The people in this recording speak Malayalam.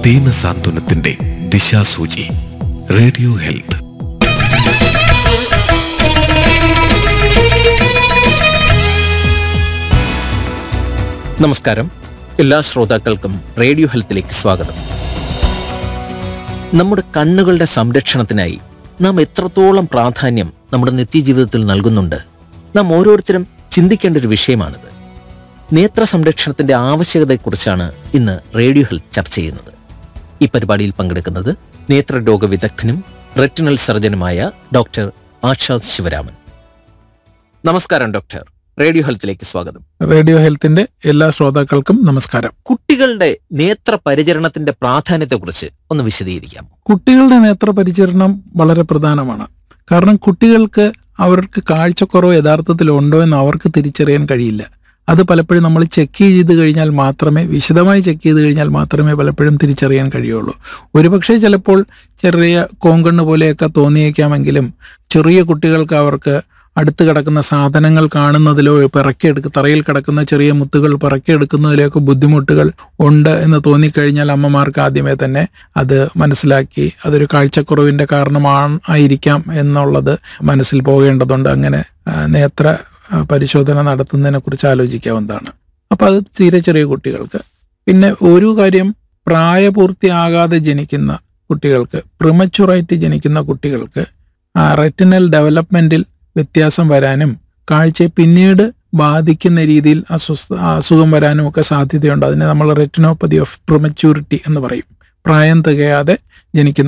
ദീന സാന്ത്വനത്തിന്റെ ദിശാസൂചി റേഡിയോ ഹെൽത്ത് നമസ്കാരം എല്ലാ ശ്രോതാക്കൾക്കും റേഡിയോ ഹെൽത്തിലേക്ക് സ്വാഗതം നമ്മുടെ കണ്ണുകളുടെ സംരക്ഷണത്തിനായി നാം എത്രത്തോളം പ്രാധാന്യം നമ്മുടെ നിത്യജീവിതത്തിൽ നൽകുന്നുണ്ട് നാം ഓരോരുത്തരും ചിന്തിക്കേണ്ട ഒരു വിഷയമാണിത് നേത്ര സംരക്ഷണത്തിന്റെ ആവശ്യകതയെക്കുറിച്ചാണ് ഇന്ന് റേഡിയോ ഹെൽത്ത് ചർച്ച ചെയ്യുന്നത് ഈ പരിപാടിയിൽ പങ്കെടുക്കുന്നത് നേത്രരോഗ വിദഗ്ധനും റെറ്റിനൽ സർജനുമായ ഡോക്ടർ ആഷാദ് ശിവരാമൻ നമസ്കാരം ഡോക്ടർ റേഡിയോ ഹെൽത്തിലേക്ക് സ്വാഗതം റേഡിയോ ഹെൽത്തിന്റെ എല്ലാ ശ്രോതാക്കൾക്കും നമസ്കാരം കുട്ടികളുടെ നേത്ര പരിചരണത്തിന്റെ പ്രാധാന്യത്തെക്കുറിച്ച് ഒന്ന് വിശദീകരിക്കാമോ കുട്ടികളുടെ നേത്രപരിചരണം വളരെ പ്രധാനമാണ് കാരണം കുട്ടികൾക്ക് അവർക്ക് കാഴ്ചക്കുറവ് യഥാർത്ഥത്തിൽ ഉണ്ടോ എന്ന് അവർക്ക് തിരിച്ചറിയാൻ കഴിയില്ല അത് പലപ്പോഴും നമ്മൾ ചെക്ക് ചെയ്ത് കഴിഞ്ഞാൽ മാത്രമേ വിശദമായി ചെക്ക് ചെയ്ത് കഴിഞ്ഞാൽ മാത്രമേ പലപ്പോഴും തിരിച്ചറിയാൻ കഴിയുള്ളൂ ഒരുപക്ഷെ ചിലപ്പോൾ ചെറിയ കോങ്കണ്ണ് പോലെയൊക്കെ തോന്നിയേക്കാമെങ്കിലും ചെറിയ കുട്ടികൾക്ക് അവർക്ക് അടുത്ത് കിടക്കുന്ന സാധനങ്ങൾ കാണുന്നതിലോ പിറക്കിയെടുക്ക തറയിൽ കിടക്കുന്ന ചെറിയ മുത്തുകൾ പിറക്കിയെടുക്കുന്നതിലൊക്കെ ബുദ്ധിമുട്ടുകൾ ഉണ്ട് എന്ന് തോന്നിക്കഴിഞ്ഞാൽ അമ്മമാർക്ക് ആദ്യമേ തന്നെ അത് മനസ്സിലാക്കി അതൊരു കാഴ്ചക്കുറവിന്റെ കാരണമാണ് ആയിരിക്കാം എന്നുള്ളത് മനസ്സിൽ പോകേണ്ടതുണ്ട് അങ്ങനെ ആ, നേത്ര ആ, പരിശോധന നടത്തുന്നതിനെ കുറിച്ച് ആലോചിക്കാവുന്നതാണ് അപ്പൊ അത് തീരെ ചെറിയ കുട്ടികൾക്ക് പിന്നെ ഒരു കാര്യം പ്രായപൂർത്തിയാകാതെ ജനിക്കുന്ന കുട്ടികൾക്ക് പ്രിമച്ചുറായിട്ട് ജനിക്കുന്ന കുട്ടികൾക്ക് റെറ്റിനൽ ഡെവലപ്മെന്റിൽ വ്യത്യാസം വരാനും കാഴ്ചയെ പിന്നീട് ബാധിക്കുന്ന രീതിയിൽ അസ്വസ്ഥ അസുഖം വരാനും ഒക്കെ സാധ്യതയുണ്ട് അതിനെ നമ്മൾ റെറ്റിനോപ്പതി ഓഫ് പ്രിമച്യൂരിറ്റി എന്ന് പറയും പ്രായം തികയാതെ ജനിക്കുന്ന